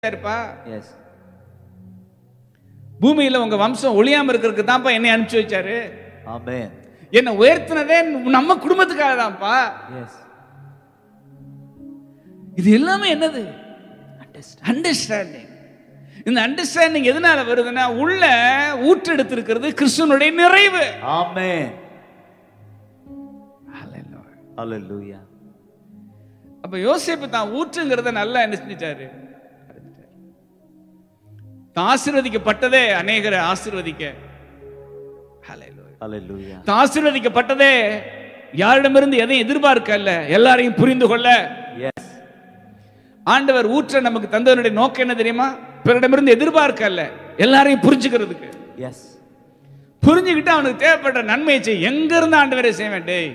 இருப்பா Yes. பூமியில உங்க வம்சம் ஒளியாம இருக்கிறதுக்கு தான்ப்பா என்னை அனுப்பிச்சு வச்சாரு Amen. என்னை உயர்த்தினதே நம்ம குடும்பத்துக்காக தான்ப்பா Yes. இது எல்லாமே என்னது அண்டர்ஸ்டாண்டிங் இந்த அண்டர்ஸ்டாண்டிங் எதனால வருதுன்னா உள்ள ஊற்றெடுத்திருக்கிறது கிறிஸ்துவனுடைய நிறைவு Amen. Hallelujah. அப்ப யோசிப்பு தான் ஊற்றுங்கிறத நல்லா என்ன செஞ்சிட்டாரு தான் ஆசீர்வதிக்கப்பட்டதே அநேகரை ஆசீர்வதிக்க Hallelujah. Hallelujah. தான் ஆசீர்வதிக்கப்பட்டதே யாரிடமிருந்து எதையும் எதிர்பார்க்கல எல்லாரையும் புரிந்து கொள்ள Yes. ஆண்டவர் ஊற்ற நமக்கு தந்தவனுடைய நோக்கம் என்ன தெரியுமா பிறரிடமிருந்து எதிர்பார்க்கல எல்லாரையும் புரிஞ்சுக்கிறதுக்கு Yes. புரிஞ்சுக்கிட்டு அவனுக்கு தேவைப்படுற நன்மையை செய் எங்க இருந்து ஆண்டவரை செய்ய டேய்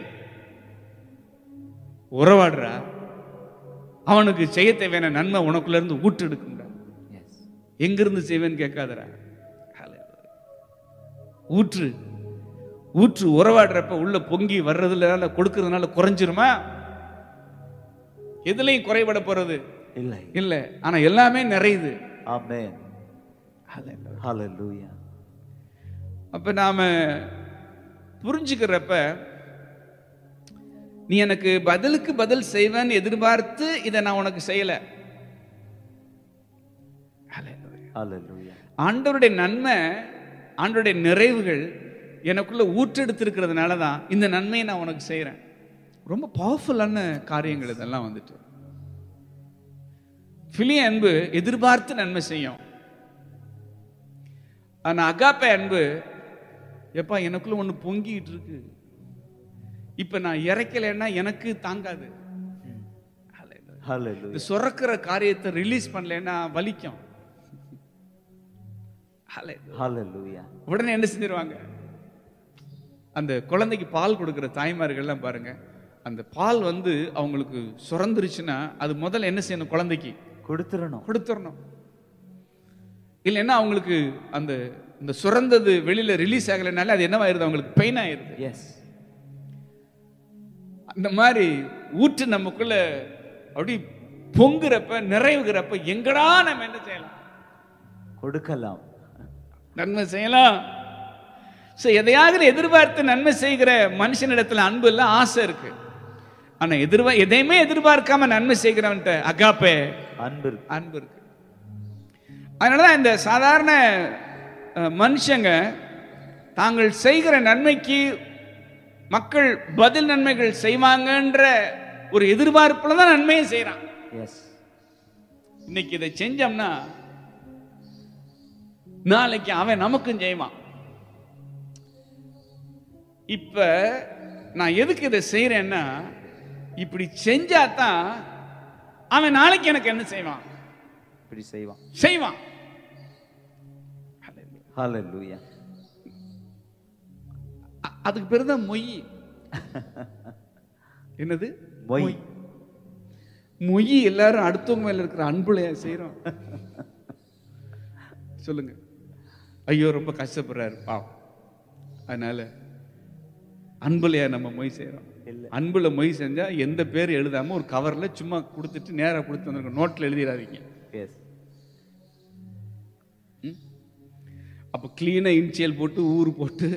உறவாடுறா அவனுக்கு செய்ய தேவையான நன்மை உனக்குள்ள இருந்து ஊற்று எடுக்கும்டா Yes. எங்கிருந்து செய்வேன்னு கேட்காதடா Hallelujah. ஊற்று ஊற்று உறவாடுறப்ப உள்ள பொங்கி வர்றதுனால கொடுக்கறதுனால குறைஞ்சிருமா எதுலையும் குறைபட போறது இல்லை இல்ல ஆனா எல்லாமே நிறையுது Amen. Hallelujah. அப்ப நாம புரிஞ்சுக்கிறப்ப நீ எனக்கு பதிலுக்கு பதில் செய்வேன்னு எதிர்பார்த்து இதை நான் உனக்கு செய்யல Hallelujah. ஆண்டவருடைய நன்மை ஆண்டவருடைய நிறைவுகள் எனக்குள்ள ஊற்றெடுத்திருக்கிறதுனால தான் இந்த நன்மையை நான் உனக்கு செய்றேன் ரொம்ப பவர்ஃபுல்லான காரியங்கள் இதெல்லாம் வந்துட்டு பிலிய அன்பு எதிர்பார்த்து நன்மை செய்யும் ஆனா அகாப்பே அன்பு எப்பா எனக்குள்ள ஒண்ணு பொங்கிட்டு இருக்கு இப்ப நான் இறைக்கலைன்னா எனக்கு தாங்காது Hallelujah. Hallelujah. இந்த சுரக்கிற காரியத்தை ரிலீஸ் பண்ணலைன்னா வலிக்கும் Hallelujah. Hallelujah. உடனே என்ன செஞ்சிருவாங்க அந்த குழந்தைக்கு பால் கொடுக்கிற தாய்மார்கள்லாம் பாருங்க அந்த பால் வந்து அவங்களுக்கு சுரந்துருச்சுன்னா அது முதல்ல என்ன செய்யணும் குழந்தைக்கு கொடுத்துடணும் கொடுத்துடணும் இல்லைன்னா அவங்களுக்கு அந்த இந்த சுரந்தது வெளியில ரிலீஸ் ஆகலைனால அது என்னவாயிருது அவங்களுக்கு பெயின் ஆயிருது எஸ் அந்த மாதிரி ஊற்று நமக்குள்ள அப்படி பொங்குறப்ப நிறைவுகிறப்ப எங்கடா நம்ம என்ன செய்யலாம் கொடுக்கலாம் நன்மை செய்யலாம் ஸோ எதையாவது எதிர்பார்த்து நன்மை செய்கிற மனுஷனிடத்துல அன்பு இல்லை ஆசை இருக்கு ஆனா எதிர்பா எதையுமே எதிர்பார்க்காம நன்மை செய்கிறவன்ட்ட அகாப்பே அன்பு இருக்கு. அன்பு இருக்கு அதனாலதான் இந்த சாதாரண அஹ், மனுஷங்க தாங்கள் செய்கிற நன்மைக்கு மக்கள் பதில் நன்மைகள் செய்வாங்கன்ற ஒரு எதிர்பார்ப்புல தான் நன்மையை செய்றான் எஸ் இன்னைக்கு இதை செஞ்சோம்னா நாளைக்கு அவன் நமக்கும் செய்வான் இப்ப நான் எதுக்கு இதை செய்யறேன்னா இப்படி செஞ்சாதான் அவன் நாளைக்கு எனக்கு என்ன செய்வான் இப்படி செய்வான் செய்வான் ஹalleluya அ- அதுக்கு பேர் தான் மொய் என்னது மொய் மொய் எல்லாரும் அடுத்தவங்க மேல இருக்கிற அன்புல செய்யறோம் சொல்லுங்க ஐயோ ரொம்ப கஷ்டப்படுறாரு பாவம் அதனால அன்புலையா நம்ம மொய் செய்யறோம் இல்ல. அன்புல மொய் செஞ்சா எந்த பேர் எழுதாம ஒரு கவர்ல சும்மா கொடுத்துட்டு நேரா கொடுத்து வந்துருங்க நோட்ல எழுதிடாதீங்க எஸ் அப்ப கிளீனா இன்சியல் போட்டு ஊர் போட்டு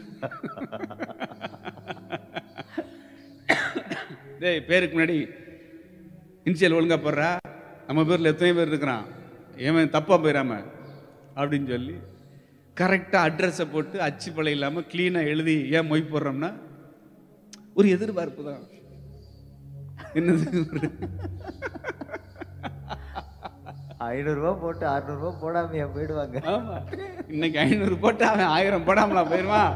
டேய் பேருக்கு முன்னாடி இன்சியல் ஒழுங்கா போடுறா நம்ம பேர்ல எத்தனை பேர் இருக்கிறான் ஏன் தப்பா போயிடாம அப்படின்னு சொல்லி கரெக்டாக அட்ரஸை போட்டு அச்சு பழம் இல்லாமல் க்ளீனாக எழுதி ஏன் மொய் போடுறோம்னா ஒரு எதிர்பார்ப்பு தான் என்னது ஒரு- ஐநூறு ரூபாய் போட்டு அறுநூறு ரூபாய் போடாமையா போயிடுவாங்க ஆமா இன்னைக்கு ஐநூறு போட்டு அவன் ஆயிரம் போடாமலா போயிருவான்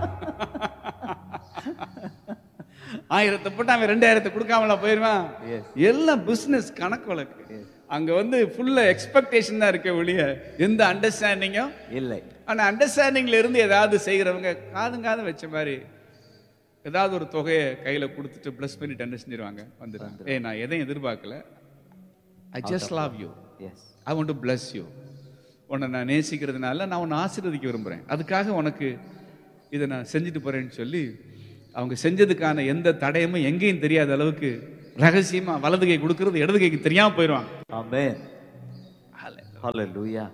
ஆயிரத்தை போட்டு அவன் ரெண்டாயிரத்தை கொடுக்காமலா போயிருவான் Yes. எல்லாம் பிசினஸ் கணக்கு வழக்கு அங்க வந்து ஃபுல்லா எக்ஸ்பெக்டேஷன் தான் இருக்க ஒழிய எந்த அண்டர்ஸ்டாண்டிங்கும் இல்லை ஆனா அண்டர்ஸ்டாண்டிங்ல இருந்து ஏதாவது செய்கிறவங்க காதும் காதும் வச்ச மாதிரி ஏதாவது ஒரு தொகையை கையில கொடுத்துட்டு ப்ளஸ் பண்ணிட்டு என்ன செஞ்சிருவாங்க வந்துடுறாங்க ஏய் நான் எதையும் எதிர்பார்க்கல I just love you yes I want to bless you உன்னை நான் நேசிக்கிறதுனால நான் உன்னை ஆசீர்வதிக்க விரும்புகிறேன் அதுக்காக உனக்கு இதை நான் செஞ்சுட்டு போறேன்னு சொல்லி அவங்க செஞ்சதுக்கான எந்த தடயமும் எங்கேயும் தெரியாத அளவுக்கு ரகசியமா வலது கை கொடுக்கறது இடது கைக்கு தெரியாம போயிடுவாங்க ஆமென் ஹalleluya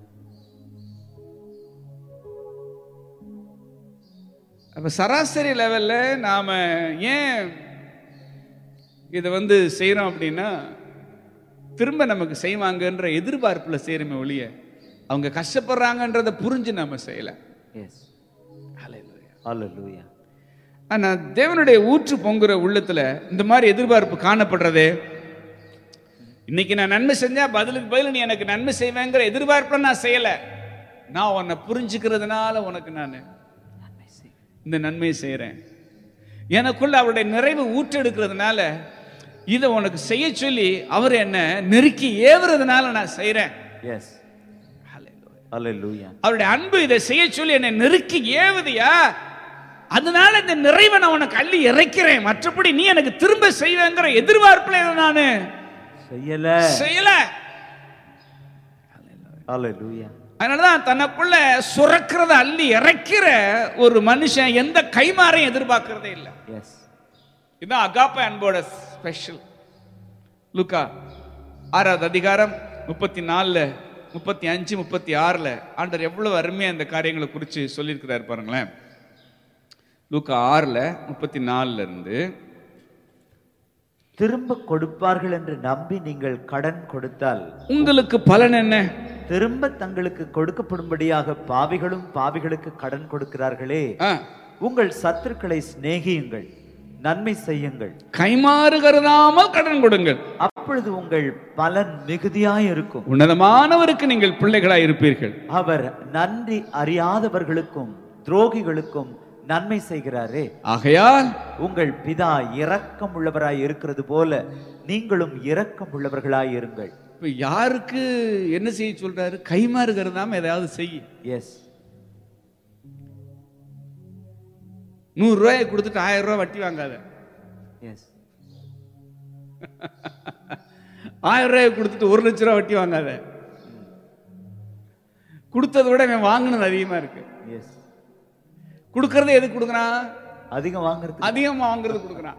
அப்ப சராசரி லெவல்ல நாம ஏன் இதை வந்து செய்றோம் அப்படின்னா திரும்ப நமக்கு செய்வாங்கன்ற எதிர்பார்ப்புல செய்யறமே ஒழிய அவங்க கஷ்டப்படுறாங்கன்றத புரிஞ்சு நாம செய்யல எஸ் ஹalleluya ஆனா தேவனுடைய ஊற்று பொங்குற உள்ளத்துல இந்த மாதிரி எதிர்பார்ப்பு காணப்படுறதே இன்னைக்கு நான் நன்மை செஞ்சா பதிலுக்கு பதில் நீ எனக்கு நன்மை செய்வேங்கிற எதிர்பார்ப்புல நான் செய்யல நான் உன்னை புரிஞ்சுக்கிறதுனால உனக்கு நான் இந்த நன்மையை செய்கிறேன் எனக்குள்ள அவருடைய நிறைவு ஊற்றெடுக்கிறதுனால இதை உனக்கு செய்ய சொல்லி அவர் என்ன நெருக்கி ஏவுறதுனால நான் செய்கிறேன் எஸ் ஹalleluya அவருடைய அன்பு இதை செய்ய சொல்லி என்னை நெருக்கி ஏவுதியா அதனால இந்த நிறைவை நான் உனக்கு அள்ளி இறைக்கிறேன் மற்றபடி நீ எனக்கு திரும்ப செய்வேங்கிற எதிர்பார்ப்புல இதை நான் செய்யல செய்யல ஹalleluya அதனாலதான் தனக்குள்ள சுரக்கிறத அள்ளி இறைக்கிற ஒரு மனுஷன் எந்த கைமாறையும் எதிர்பார்க்கறதே இல்லை எஸ் இதுதான் அகாப்ப அன்போட ஸ்பெஷல் லுக்கா ஆறாவது அதிகாரம் முப்பத்தி நாலுல முப்பத்தி அஞ்சு முப்பத்தி ஆறுல ஆண்டவர் எவ்வளவு அருமையா இந்த காரியங்களை குறித்து சொல்லியிருக்கிறார் பாருங்களேன் லூக்கா ஆறுல முப்பத்தி நாலுல இருந்து திரும்ப கொடுப்பார்கள் என்று நம்பி நீங்கள் கடன் கொடுத்தால் உங்களுக்கு பலன் என்ன திரும்ப தங்களுக்கு கொடுக்கப்படும்படியாக பாவிகளும் பாவிகளுக்கு கடன் கொடுக்கிறார்களே ஆ, உங்கள் சத்துருக்களை சிநேகியுங்கள் நன்மை செய்யுங்கள் கைமாறு கருதாமல் கடன் கொடுங்கள் அப்பொழுது உங்கள் பலன் மிகுதியாய் இருக்கும் உன்னதமானவருக்கு நீங்கள் பிள்ளைகளாய் இருப்பீர்கள் அவர் நன்றி அறியாதவர்களுக்கும் துரோகிகளுக்கும் நன்மை செய்கிறாரே ஆகையால் உங்கள் பிதா இரக்கம் உள்ளவராய் இருக்கிறது போல நீங்களும் இரக்கம் உள்ளவர்களாய் இருங்கள் இப்ப யாருக்கு என்ன செய்ய சொல்றாரு கைமாறு கருதாம ஏதாவது செய்ய எஸ் நூறு ரூபாயை கொடுத்துட்டு ஆயிரம் ரூபாய் வட்டி வாங்காத எஸ் ஆயிரம் ரூபாயை கொடுத்துட்டு ஒரு லட்ச ரூபாய் வட்டி வாங்காத கொடுத்ததை விட இவன் வாங்கினது அதிகமா இருக்கு எஸ் கொடுக்கறத எதுக்கு கொடுக்குறான் அதிகம் வாங்குறது அதிகமா வாங்குறது கொடுக்குறான்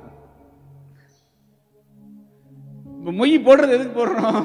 இப்ப மொய் போடுறது எதுக்கு போடுறோம்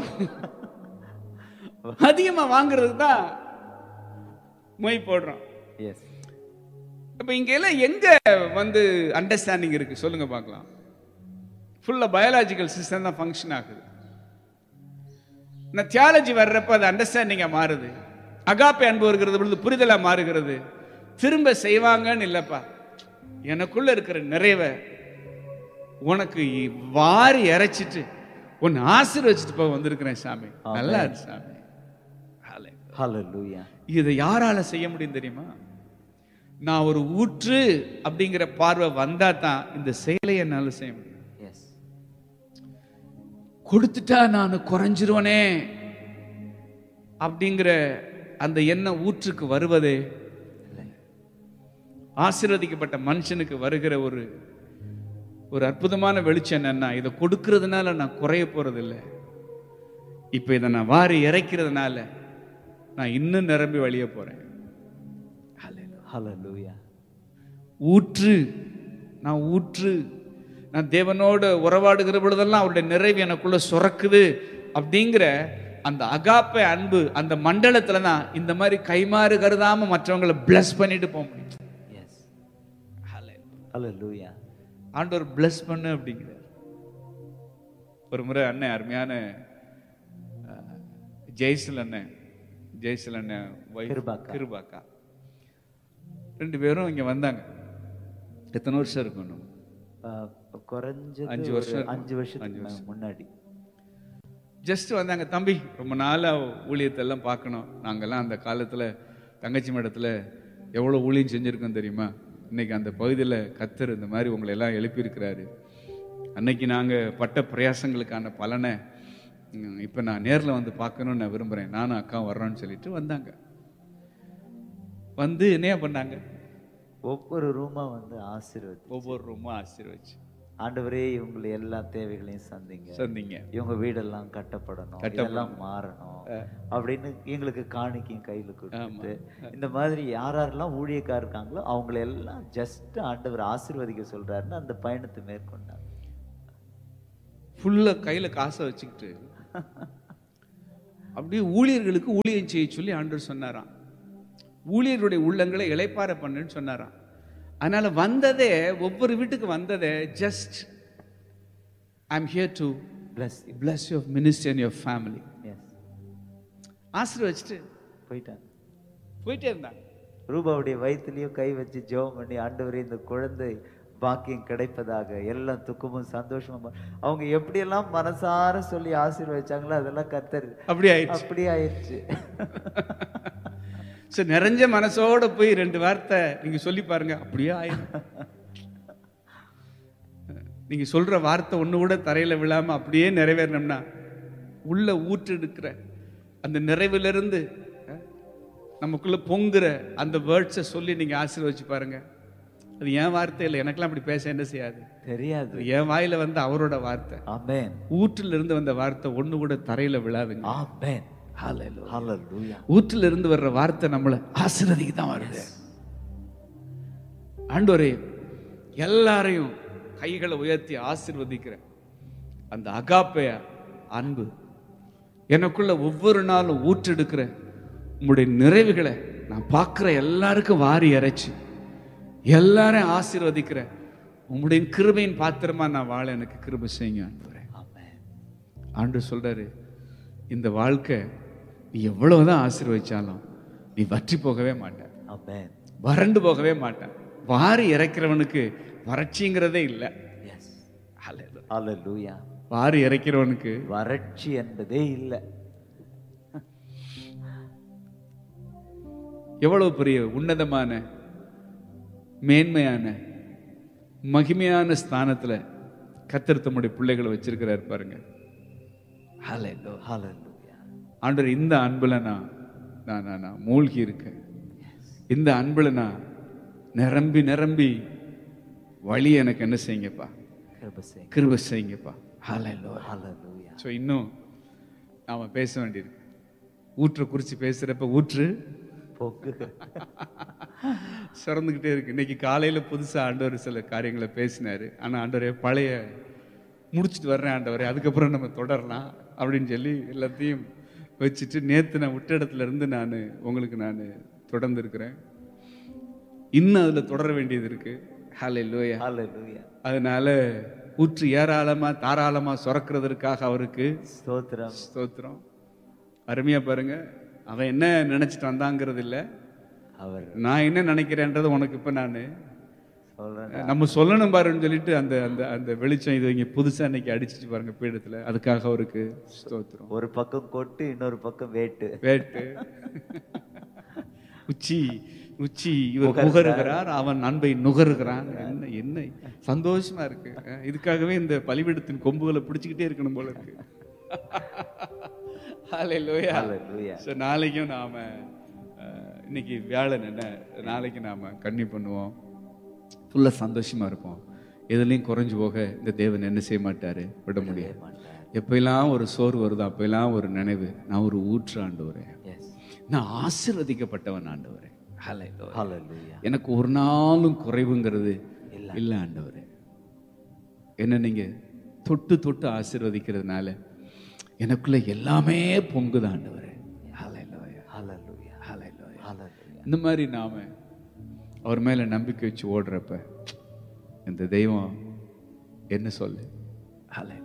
அதிகமா வாங்குறதுக்கு தான் மொய் போடுறோம் எஸ் இப்ப இங்க எல்லாம் எங்க வந்து அண்டர்ஸ்டாண்டிங் இருக்கு சொல்லுங்க பார்க்கலாம் ஃபுல்லா பயாலாஜிக்கல் சிஸ்டம் தான் ஃபங்க்ஷன் ஆகுது இந்த தியாலஜி வர்றப்ப அது அண்டர்ஸ்டாண்டிங்கா மாறுது அகாப்பை அன்பு வருகிறது பொழுது புரிதலா மாறுகிறது திரும்ப செய்வாங்கன்னு இல்லப்பா எனக்குள்ள இருக்கிற நிறைவை உனக்கு வாரி இறைச்சிட்டு உன்னை ஆசீர்வச்சிட்டு போக வந்திருக்கிறேன் சாமி நல்லா இரு சாமி Hallelujah. ஹalleluya இதை யாரால செய்ய முடியும் தெரியுமா நான் ஒரு ஊற்று அப்படிங்கிற பார்வை வந்தா தான் இந்த செயலை என்னால செய்ய முடியும் எஸ் கொடுத்துட்டா நான் குறைஞ்சிருவனே அப்படிங்கிற அந்த எண்ணம் ஊற்றுக்கு வருவதே ஆசீர்வதிக்கப்பட்ட மனுஷனுக்கு வருகிற ஒரு ஒரு அற்புதமான வெளிச்சம் என்னன்னா இதை கொடுக்கறதுனால நான் குறைய போறதில்லை இப்போ இதை நான் வாரி இறைக்கிறதுனால நான் இன்னும் நிரம்பி வழிய போறேன் ஹalleluya ஊற்று நான் ஊற்று நான் தேவனோடு உறவாடுகிற பொழுதெல்லாம் அவருடைய நிறைவு எனக்குள்ள சுரக்குது அப்படிங்கிற அந்த அகாப்பை அன்பு அந்த மண்டலத்துல தான் இந்த மாதிரி கைமாறு கருதாம மற்றவங்களை பிளஸ் பண்ணிட்டு போக முடியும் எஸ் ஹalleluya ஆண்டவர் பிளஸ் பண்ணு அப்படிங்கிறார் ஒரு முறை அண்ணன் அருமையான அஹ், ஜெய்சல் அண்ணன் ஜெய்சல் அண்ணன் wife, கிருபாக்கா. கிருபாக்கா ரெண்டு பேரும் இங்க வந்தாங்க எத்தனை வருஷம் இருக்கும் நம்ம? அஹ், குறைஞ்சது அஞ்சு ஒரு வருஷம் இருக்கும். அஞ்சு வருஷத்துக்கு அஞ்சு மே- முன்னாடி ஜஸ்ட் வந்தாங்க தம்பி ரொம்ப நாளாக ஊழியத்தெல்லாம் பார்க்கணும் நாங்கெல்லாம் அந்த காலத்தில் தங்கச்சி மடத்தில் எவ்வளோ ஊழியம் செஞ்சுருக்கோம் தெரியுமா இன்னைக்கு அந்த பகுதியில் கத்தர் இந்த மாதிரி உங்களை எல்லாம் எழுப்பியிருக்கிறாரு அன்னைக்கு நாங்கள் பட்ட பிரயாசங்களுக்கான பலனை இப்போ நான் நேரில் வந்து பார்க்கணும்னு நான் விரும்புகிறேன் நானும் அக்கா வர்றோன்னு சொல்லிட்டு வந்தாங்க வந்து என்னையா பண்ணாங்க ஒவ்வொரு ரூமா வந்து ஆசீர்வதி ஒவ்வொரு ரூமும் ஆசீர்வச்சு ஆண்டவரே இவங்களை எல்லா தேவைகளையும் சந்திங்க சொன்னீங்க இவங்க வீடெல்லாம் கட்டப்படணும் இதெல்லாம் மாறணும் அப்படின்னு எங்களுக்கு காணிக்கையும் கையில கொடுத்து இந்த மாதிரி யார் யாரெல்லாம் ஊழியக்காரர் இருக்காங்களோ அவங்கள எல்லாம் ஜஸ்ட் ஆண்டவர் ஆசீர்வதிக்க சொல்றாருன்னு அந்த பயணத்தை மேற்கொண்டாங்க ஃபுல்லாக கையில் காசை வச்சுக்கிட்டு அப்படியே ஊழியர்களுக்கு ஊழியம் செய்ய சொல்லி ஆண்டவர் சொன்னாராம் ஊழியர்களுடைய உள்ளங்களை இளைப்பார பண்ணுன்னு சொன்னாராம் அதனால வந்ததே ஒவ்வொரு வீட்டுக்கு வந்ததே just I am here to bless bless your ministry and your family yes ஆசீர்வச்சிட்டு போயிட்டாங்க போயிட்டே இருந்தாங்க ரூபாவுடைய வயிற்றுலயும் கை வச்சு ஜெபம் பண்ணி ஆண்டவரே இந்த குழந்தை பாக்கியம் கிடைப்பதாக எல்லாம் துக்கமும் சந்தோஷமும் அவங்க எப்படியெல்லாம் மனசார சொல்லி ஆசீர்வதிச்சாங்களோ அதெல்லாம் கத்தர் அப்படி ஆயிடுச்சு அப்படியே ஆயிடுச்சு சரி நிறைஞ்ச மனசோட போய் ரெண்டு வார்த்தை நீங்க சொல்லி பாருங்க அப்படியே ஆயிடும் நீங்க சொல்ற வார்த்தை ஒண்ணு கூட தரையில விழாம அப்படியே நிறைவேறணும்னா உள்ள ஊற்றெடுக்கிற அந்த நிறைவிலிருந்து அஹ், நமக்குள்ள பொங்குற அந்த வேர்ட்ஸை சொல்லி நீங்க ஆசீர்வச்சு பாருங்க அது என் வார்த்தை இல்லை எனக்கெல்லாம் அப்படி பேச என்ன செய்யாது தெரியாது அது என் வாயில வந்து அவரோட வார்த்தை ஆமென் ஊற்றில் இருந்து வந்த வார்த்தை ஒண்ணு கூட தரையில விழாதுங்க ஆமென் ஹalleluya ஊற்றில் இருந்து வர்ற வார்த்தை நம்மளை ஆசீர்வதிக்கு தான் வருது ஆண்டவரே எல்லாரையும் கைகளை உயர்த்தி ஆசீர்வதிக்கிற அந்த அகாப்பைய அன்பு எனக்குள்ள ஒவ்வொரு நாளும் ஊற்றெடுக்கிற உங்களுடைய நிறைவுகளை நான் பார்க்குற எல்லாருக்கும் வாரி இறைச்சி எல்லாரையும் ஆசீர்வதிக்கிற உங்களுடைய கிருபையின் பாத்திரமா நான் வாழ எனக்கு கிருபை செய்யுங்க ஆண்டவரே ஆமென் ஆண்டு சொல்றாரு இந்த வாழ்க்கை நீ எவ்வளவுதான் ஆசீர்வதிச்சாலும் நீ வற்றி போகவே மாட்ட ஆமென் வறண்டு போகவே மாட்டான் வாரி இறைக்கிறவனுக்கு வறட்சிங்கிறதே இல்லை எஸ் ஹalleluya வாரி இறைக்கிறவனுக்கு வறட்சி என்பதே இல்லை எவ்வளவு பெரிய உன்னதமான மேன்மையான மகிமையான ஸ்தானத்துல கத்தர் தம்முடைய பிள்ளைகளை வச்சிருக்கிறார் பாருங்க ஹalleluya. ஹalleluya ஆண்டவர் இந்த அன்புல நான் நான் நான் நான் மூழ்கி இருக்கேன் இந்த அன்புல நான் நிரம்பி நிரம்பி வழி எனக்கு என்ன செய்யுங்கப்பா கிருபை கிருபை செய்யுங்கப்பா ஹalleluya. ஹalleluya ஸோ இன்னும் நாம பேச வேண்டியிருக்கு ஊற்றை குறித்து பேசுறப்ப ஊற்று போக்கு சிறந்துக்கிட்டே இருக்கு இன்னைக்கு காலையில புதுசா ஆண்டவர் சில காரியங்களை பேசினாரு ஆனா ஆண்டவரே பழைய முடிச்சிட்டு வர்றேன் ஆண்டவரே அதுக்கப்புறம் நம்ம தொடரலாம் அப்படின்னு சொல்லி எல்லாத்தையும் வச்சுட்டு நேத்து நான் விட்ட இடத்துல இருந்து நான் உங்களுக்கு நான் தொடர்ந்து இருக்கிறேன் இன்னும் அதுல தொடர வேண்டியது இருக்கு ஹாலே லோயா ஹalleluya அதனால ஊற்று ஏராளமா தாராளமா சுரக்கிறதற்காக அவருக்கு ஸ்தோத்திரம் ஸ்தோத்திரம் அருமையா பாருங்க அவன் என்ன நினைச்சிட்டு வந்தாங்கிறது இல்ல அவர் நான் என்ன நினைக்கிறேன்றது உனக்கு இப்ப நான் சொல்றேன் நம்ம சொல்லணும் பாருன்னு சொல்லிட்டு அந்த அந்த அந்த வெளிச்சம் இது இங்க புதுசா இன்னைக்கு அடிச்சிட்டு பாருங்க பீடத்துல அதுக்காக அவருக்கு ஸ்தோத்திரம் ஒரு பக்கம் கொட்டு இன்னொரு பக்கம் வேட்டு வேட்டு உச்சி உச்சி இவர் புகருகிறார் அவன் அன்பை நுகருகிறான் என்ன என்ன சந்தோஷமா இருக்கு அஹ் இதுக்காகவே இந்த பலிபீடத்தின் கொம்புகளை பிடிச்சுக்கிட்டே இருக்கணும் போல இருக்கு ஹalleluya ஹalleluya ஸோ நாளைக்கும் நாம அஹ், இன்னைக்கு வியாழன் என்ன நாளைக்கு நாம கன்னி பண்ணுவோம் ஃபுல்லாக சந்தோஷமா இருப்போம் எதுலையும் குறைஞ்சு போக இந்த தேவன் என்ன செய்ய மாட்டாரு விட முடியாது எப்பெல்லாம் ஒரு சோறு வருதோ அப்பெல்லாம் ஒரு நினைவு நான் ஒரு ஊற்று ஆண்டவரேன் எஸ் நான் ஆசீர்வதிக்கப்பட்டவன் ஆண்டவரே ஹalleluya. ஹalleluya எனக்கு ஒரு நாளும் குறைவுங்கிறது இல்லை ஆண்டவரே என்ன நீங்க தொட்டு தொட்டு ஆசீர்வதிக்கிறதுனால எனக்குள்ள எல்லாமே பொங்குது ஆண்டவரே ஹalleluya. ஹalleluya ஹalleluya. ஹalleluya இந்த மாதிரி நாம அவர் மேல நம்பிக்கை வச்சு ஓடுறப்ப இந்த தெய்வம் என்ன சொல்லு ஹalleluya.